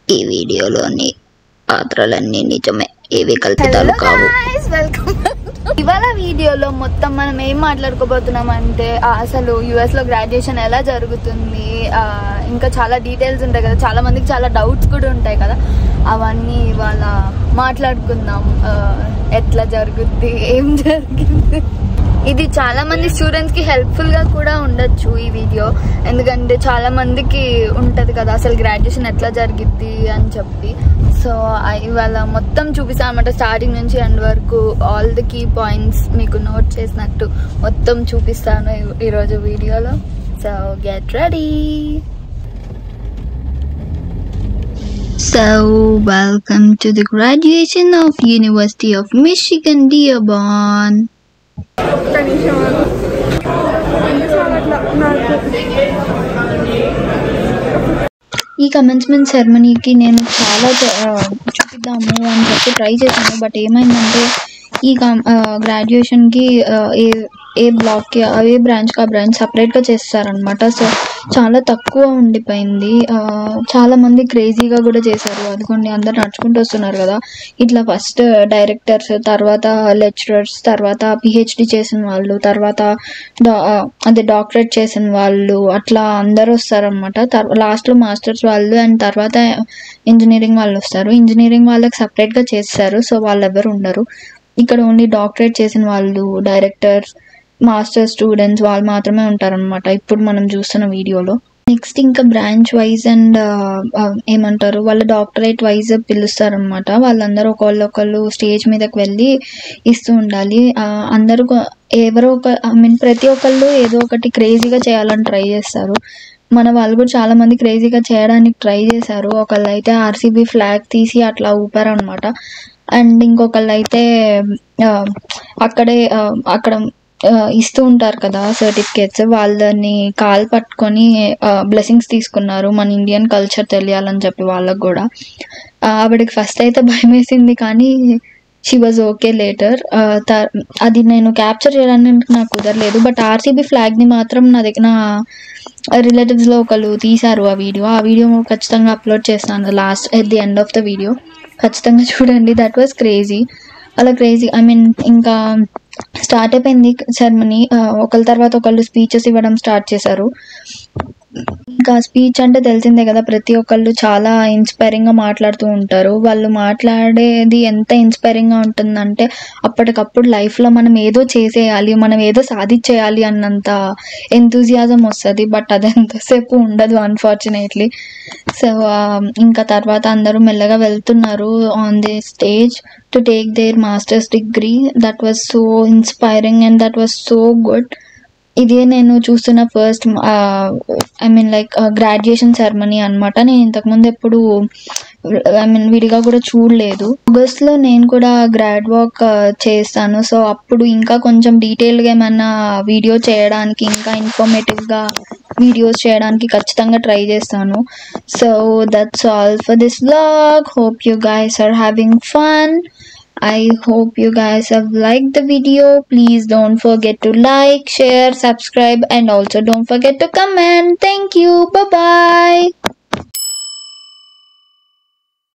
ఈ వీడియోలోని పాత్రలన్నీ నిజమే ఏవి కల్పితాలు కావు వెల్కమ్ ఇవాళ వీడియోలో మొత్తం మనం ఏం మాట్లాడుకోబోతున్నాం అంటే ఆ, అసలు యుఎస్ లో గ్రాడ్యుయేషన్ ఎలా జరుగుతుంది ఆ, ఇంకా చాలా డీటెయిల్స్ ఉంటాయి కదా చాలా మందికి చాలా డౌట్స్ కూడా ఉంటాయి కదా అవన్నీ ఇవాళ మాట్లాడుకుందాం ఆ, ఎట్లా జరుగుద్ది ఏం జరిగింది ఇది చాలా మంది స్టూడెంట్స్ కి హెల్ప్ఫుల్ గా కూడా ఉండొచ్చు ఈ వీడియో ఎందుకంటే చాలా మందికి ఉంటది కదా అసలు గ్రాడ్యుయేషన్ ఎట్లా జరిగిద్ది అని చెప్పి సో ఇవాళ మొత్తం చూపిస్తాను అనమాట స్టార్టింగ్ నుంచి ఎండ్ వరకు ఆల్ ది కీ పాయింట్స్ మీకు నోట్ చేసినట్టు మొత్తం చూపిస్తాను ఈ- ఈరోజు వీడియోలో so get ready So, welcome to the graduation of University of Michigan Dearborn. ఒక్క నిమిషం ఆగు. ఎన్నిసార్లు అట్లా నాకు ఈ కమెన్స్మెంట్ సెరమనీకి నేను చాలా చ- ఆ, చూపిద్దాము అని చెప్పి ట్రై చేశాను బట్ ఏమైందంటే ఈ గ్రాడ్యుయేషన్కి ఏ ఏ బ్లాక్కి ఏ బ్రాంచ్కి ఆ బ్రాంచ్ సపరేట్గా చేస్తారనమాట సో చాలా తక్కువ ఉండిపోయింది ఆ, చాలా మంది క్రేజీగా కూడా చేశారు అనుకోండి అందరు నడుచుకుంటూ వస్తున్నారు కదా ఇట్లా ఫస్ట్ డైరెక్టర్స్ తర్వాత లెక్చరర్స్ తర్వాత పిహెచ్డి చేసిన వాళ్ళు తర్వాత డా- ఆ, అదే డాక్టరేట్ చేసిన వాళ్ళు అట్లా అందరూ వస్తారనమాట తర్వా లాస్ట్లో మాస్టర్స్ వాళ్ళు అండ్ తర్వాత ఇంజనీరింగ్ వాళ్ళు వస్తారు ఇంజనీరింగ్ వాళ్ళకి సపరేట్గా చేస్తారు సో వాళ్ళు ఎవరు ఉండరు ఇక్కడ ఓన్లీ డాక్టరేట్ చేసిన వాళ్ళు డైరెక్టర్స్ మాస్టర్ స్టూడెంట్స్ వాళ్ళు మాత్రమే ఉంటారనమాట ఇప్పుడు మనం చూస్తున్న వీడియోలో నెక్స్ట్ ఇంకా బ్రాంచ్ వైజ్ అండ్ ఏమంటారు వాళ్ళ డాక్టరేట్ వైజ్ పిలుస్తారనమాట వాళ్ళందరూ ఒకళ్ళు ఒకళ్ళు స్టేజ్ మీదకి వెళ్ళి ఇస్తూ ఉండాలి ఆ, అందరూ కొ- ఎవరో ఒక ఐ మీన్ ప్రతి ఒక్కళ్ళు ఏదో ఒకటి క్రేజీగా చేయాలని ట్రై చేస్తారు మన వాళ్ళు కూడా చాలా మంది క్రేజీగా చేయడానికి ట్రై చేశారు ఒకళ్ళు అయితే ఆర్సీబీ ఫ్లాగ్ తీసి అట్లా ఊపారనమాట అండ్ ఇంకొకళ్ళు అయితే ఆ, అక్కడే ఆ, అక్కడ ఆ, ఇస్తూ ఉంటారు కదా సర్టిఫికేట్స్ వాళ్ళని కాల్ పట్టుకొని బ్లెస్సింగ్స్ తీసుకున్నారు మన ఇండియన్ కల్చర్ తెలియాలని చెప్పి వాళ్ళకు కూడా ఆ, ఆవిడకి ఫస్ట్ అయితే భయం వేసింది కానీ షీ వాజ్ ఓకే లేటర్ అది నేను క్యాప్చర్ చేయడానికి నాకు కుదరలేదు బట్ ఆర్సీబీ ఫ్లాగ్ని మాత్రం నా దగ్గర నా రిలేటివ్స్లో ఒకళ్ళు తీశారు ఆ వీడియో ఆ వీడియో ఖచ్చితంగా అప్లోడ్ చేస్తాను last at the end of the video ఖచ్చితంగా చూడండి దట్ వాస్ క్రేజీ అలా క్రేజీ ఐ మీన్ ఇంకా స్టార్ట్ అయిపోయింది సెరమనీ ఒకళ్ళ తర్వాత ఒకళ్ళు స్పీచెస్ ఇవ్వడం స్టార్ట్ చేశారు ఇంకా స్పీచ్ అంటే తెలిసిందే కదా ప్రతి ఒక్కళ్ళు చాలా ఇన్స్పైరింగ్ గా మాట్లాడుతూ ఉంటారు వాళ్ళు మాట్లాడేది ఎంత ఇన్స్పైరింగ్ గా ఉంటుందంటే అప్పటికప్పుడు లైఫ్ లో మనం ఏదో చేసేయాలి మనం ఏదో సాధించేయాలి అన్నంత ఎంతూజియాజం వస్తుంది బట్ అది ఎంతసేపు ఉండదు అన్ఫార్చునేట్లీ సో ఇంకా తర్వాత అందరూ మెల్లగా వెళ్తున్నారు on the stage to take their master's degree that was so inspiring and that was so good ఇదే నేను చూస్తున్న first I mean like graduation ceremony అన్నమాట నేను ఇంతకుముందు ఎప్పుడు ఐ మీన్ విడిగా కూడా చూడలేదు ఆగస్ట్ లో నేను కూడా గ్రాడ్ వాక్ చేస్తాను సో అప్పుడు ఇంకా కొంచెం డీటెయిల్ గా ఏమన్నా వీడియో చేయడానికి ఇంకా ఇన్ఫర్మేటివ్ గా వీడియోస్ చేయడానికి ఖచ్చితంగా ట్రై చేస్తాను so that's all for this blog hope you guys are having fun I hope you guys have liked the video. Please don't forget to like, share, subscribe, and also don't forget to comment. Thank you. Bye bye.